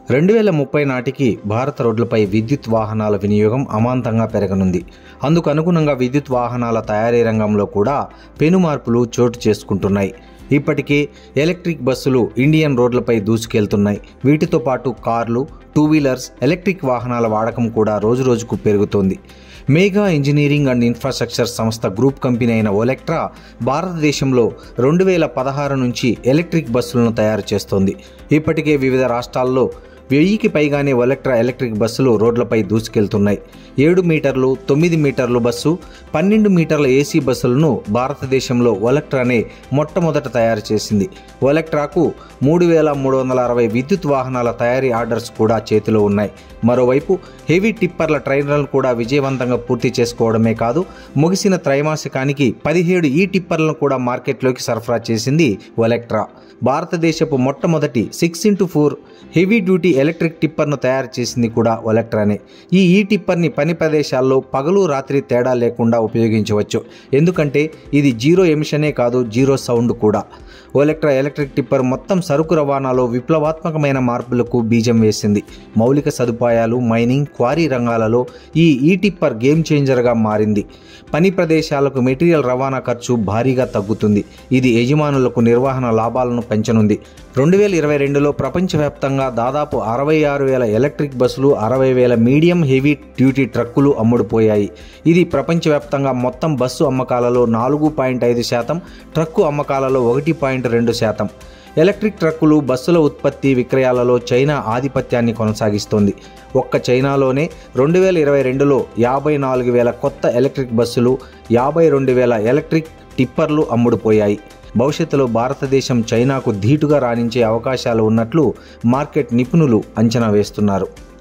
రెండు వేల ముప్పై నాటికి భారత రోడ్లపై విద్యుత్ వాహనాల వినియోగం అమాంతంగా పెరగనుంది అందుకు అనుగుణంగా విద్యుత్ వాహనాల తయారీ రంగంలో కూడా పెను మార్పులు చోటు చేసుకుంటున్నాయి ఇప్పటికే ఎలక్ట్రిక్ బస్సులు ఇండియన్ రోడ్లపై దూసుకెళ్తున్నాయి వీటితో పాటు కార్లు టూ వీలర్స్ ఎలక్ట్రిక్ వాహనాల వాడకం కూడా రోజురోజుకు పెరుగుతోంది మేఘా ఇంజనీరింగ్ అండ్ ఇన్ఫ్రాస్ట్రక్చర్ సంస్థ గ్రూప్ కంపెనీ అయిన ఒలెక్ట్రా భారతదేశంలో రెండు వేల పదహారు నుంచి ఎలక్ట్రిక్ బస్సులను తయారు చేస్తోంది ఇప్పటికే వివిధ రాష్ట్రాల్లో వెయ్యికి పైగానే ఒలెక్ట్రా ఎలక్ట్రిక్ బస్సులు రోడ్లపై దూసుకెళ్తున్నాయి ఏడు మీటర్లు తొమ్మిది మీటర్లు బస్సు పన్నెండు మీటర్ల ఏసీ బస్సులను భారతదేశంలో ఒలెక్ట్రానే మొట్టమొదట తయారు చేసింది ఒలెక్ట్రాకు మూడు వేల మూడు వందల అరవై విద్యుత్ వాహనాల తయారీ ఆర్డర్స్ కూడా చేతిలో ఉన్నాయి మరోవైపు హెవీ టిప్పర్ల ట్రైన్లను కూడా విజయవంతంగా పూర్తి చేసుకోవడమే కాదు ముగిసిన త్రైమాసికానికి పదిహేడు ఈ టిప్పర్లను కూడా మార్కెట్లోకి సరఫరా చేసింది ఒలెక్ట్రా భారతదేశపు మొట్టమొదటి six into four heavy duty electric టిప్పర్ను తయారు చేసింది కూడా ఒలెక్ట్రానే ఈ ఈ టిప్పర్ని పని ప్రదేశాల్లో పగలు రాత్రి తేడా లేకుండా ఉపయోగించవచ్చు ఎందుకంటే ఇది జీరో ఎమిషనే కాదు జీరో సౌండ్ కూడా ఒలెక్ట్రా ఎలక్ట్రిక్ టిప్పర్ మొత్తం సరుకు రవాణాలో విప్లవాత్మకమైన మార్పులకు బీజం వేసింది మౌలిక సదుపాయాలు మైనింగ్ క్వారీ రంగాలలో ఈ ఈ టిప్పర్ గేమ్ చేంజర్గా మారింది పని ప్రదేశాలకు మెటీరియల్ రవాణా ఖర్చు భారీగా తగ్గుతుంది ఇది యజమానులకు నిర్వహణ లాభాలను పెంచనుంది రెండు వేల ఇరవై రెండులో ప్రపంచవ్యాప్తంగా దాదాపు అరవై ఆరు వేల ఎలక్ట్రిక్ బస్సులు అరవై వేల మీడియం హెవీ డ్యూటీ ట్రక్కులు అమ్ముడుపోయాయి ఇది ప్రపంచవ్యాప్తంగా మొత్తం బస్సు అమ్మకాలలో నాలుగు పాయింట్ ఐదు శాతం ట్రక్కు అమ్మకాలలో ఒకటి పాయింట్ రెండు శాతం ఎలక్ట్రిక్ ట్రక్కులు బస్సుల ఉత్పత్తి విక్రయాలలో చైనా ఆధిపత్యాన్ని కొనసాగిస్తోంది ఒక్క చైనాలోనే రెండు వేల ఇరవై రెండులో యాభై నాలుగు వేల కొత్త ఎలక్ట్రిక్ బస్సులు యాభై రెండు వేల ఎలక్ట్రిక్ టిప్పర్లు అమ్ముడుపోయాయి భవిష్యత్తులో భారతదేశం చైనాకు ధీటుగా రాణించే అవకాశాలు ఉన్నట్లు మార్కెట్ నిపుణులు అంచనా వేస్తున్నారు